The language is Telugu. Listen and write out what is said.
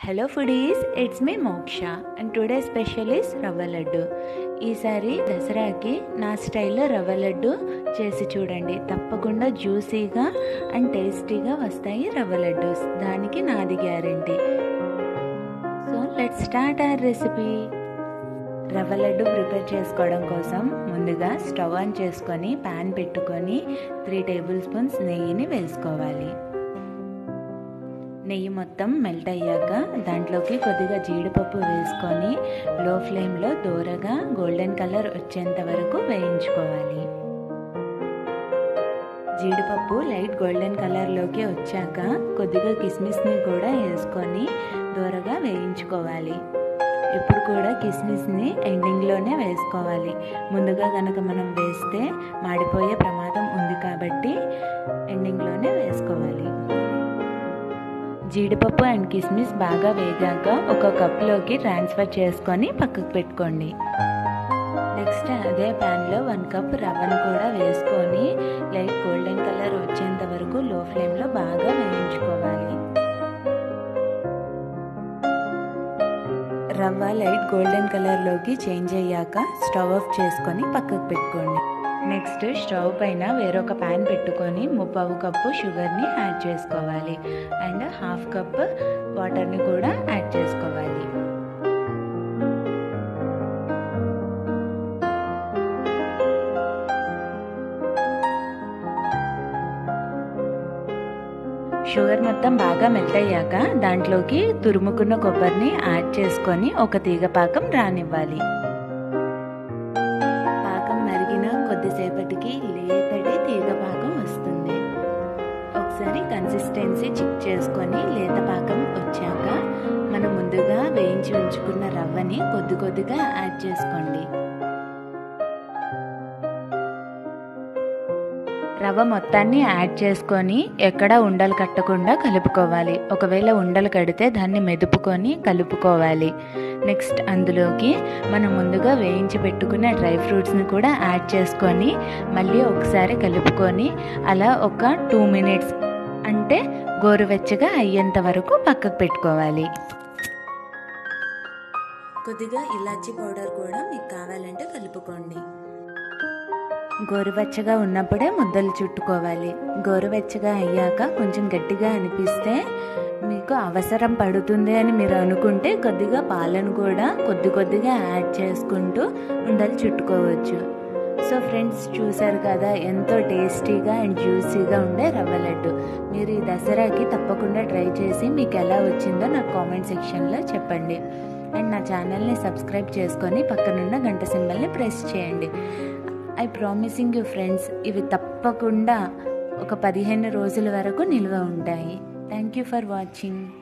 హలో ఫుడీస్ ఇట్స్ మీ మోక్ష అండ్ టుడే స్పెషల్ ఈస్ రవ్వ లడ్డు ఈసారి దసరాకి నా స్టైల్లో రవ్వ లడ్డు చేసి చూడండి తప్పకుండా జ్యూసీగా అండ్ టేస్టీగా వస్తాయి రవ్వ లడ్డూస్ దానికి నాది guarantee so let start our recipe రవ్వ లడ్డు ప్రిపేర్ చేసుకోవడం కోసం ముందుగా స్టవ్ ఆన్ చేసుకొని ప్యాన్ పెట్టుకొని త్రీ టేబుల్ స్పూన్స్ నెయ్యిని వేసుకోవాలి నెయ్యి మొత్తం మెల్ట్ అయ్యాక దాంట్లోకి కొద్దిగా జీడిపప్పు వేసుకొని లో ఫ్లేమ్లో దూరగా గోల్డెన్ కలర్ వచ్చేంత వరకు వేయించుకోవాలి జీడిపప్పు లైట్ గోల్డెన్ కలర్లోకి వచ్చాక కొద్దిగా కిస్మిస్ని కూడా వేసుకొని దూరగా వేయించుకోవాలి ఇప్పుడు కూడా కిస్మిస్ని ఎండింగ్లోనే వేసుకోవాలి ముందుగా కనుక మనం వేస్తే మాడిపోయే ప్రమాదం ఉంది కాబట్టి ఎండింగ్లోనే వేసుకోవాలి జీడిపప్పు అండ్ కిస్మిస్ బాగా వేగాక ఒక కప్లోకి ట్రాన్స్ఫర్ చేసుకొని పక్కకు పెట్టుకోండి నెక్స్ట్ అదే ప్యాన్లో వన్ కప్ రవ్వను కూడా వేసుకొని లైట్ గోల్డెన్ కలర్ వచ్చేంత వరకు లో ఫ్లేమ్లో బాగా వేయించుకోవాలి రవ్వ లైట్ గోల్డెన్ కలర్లోకి చేంజ్ అయ్యాక స్టవ్ ఆఫ్ చేసుకొని పక్కకు పెట్టుకోండి నెక్స్ట్ స్టవ్ పైన వేరొక ప్యాన్ పెట్టుకొని ముప్పావు కప్పు షుగర్ని యాడ్ చేసుకోవాలి అండ్ హాఫ్ కప్ వాటర్ని కూడా యాడ్ చేసుకోవాలి షుగర్ మొత్తం బాగా మెల్ట్ అయ్యాక దాంట్లోకి తురుముకున్న కొబ్బరిని యాడ్ చేసుకొని ఒక తీగ పాకం రానివ్వాలి పాకం మరిగిన కొద్దిసేపటికి లేతటి తీగ పాకం వస్తుంది ఒకసారి కన్సిస్టెన్సీ చెక్ చేసుకొని లేత పాకం వచ్చాక మనం ముందుగా వేయించి ఉంచుకున్న రవ్వని కొద్ది కొద్దిగా యాడ్ చేసుకోండి రవ్వ మొత్తాన్ని యాడ్ చేసుకొని ఎక్కడ ఉండలు కట్టకుండా కలుపుకోవాలి ఒకవేళ ఉండలు కడితే దాన్ని మెదుపుకొని కలుపుకోవాలి నెక్స్ట్ అందులోకి మనం ముందుగా వేయించి పెట్టుకున్న డ్రై ఫ్రూట్స్ని కూడా యాడ్ చేసుకొని మళ్ళీ ఒకసారి కలుపుకొని అలా ఒక టూ మినిట్స్ అంటే గోరువెచ్చగా అయ్యేంత వరకు పక్కకు పెట్టుకోవాలి కొద్దిగా ఇలాచీ పౌడర్ కూడా మీకు కావాలంటే కలుపుకోండి గోరువెచ్చగా ఉన్నప్పుడే ముద్దలు చుట్టుకోవాలి గోరువెచ్చగా అయ్యాక కొంచెం గట్టిగా అనిపిస్తే మీకు అవసరం పడుతుంది అని మీరు అనుకుంటే కొద్దిగా పాలను కూడా కొద్ది కొద్దిగా యాడ్ చేసుకుంటూ ఉండలు చుట్టుకోవచ్చు సో ఫ్రెండ్స్ చూసారు కదా ఎంతో టేస్టీగా అండ్ జ్యూసీగా ఉండే రవ్వ లడ్డు మీరు ఈ దసరాకి తప్పకుండా ట్రై చేసి మీకు ఎలా వచ్చిందో నాకు కామెంట్ సెక్షన్లో చెప్పండి అండ్ నా ఛానల్ని సబ్స్క్రైబ్ చేసుకొని పక్కనున్న గంట సింబల్ని ప్రెస్ చేయండి ఐ ప్రామిసింగ్ యూ ఫ్రెండ్స్ ఇవి తప్పకుండా ఒక పదిహేను రోజుల వరకు నిల్వ ఉంటాయి థ్యాంక్ యూ ఫర్ వాచింగ్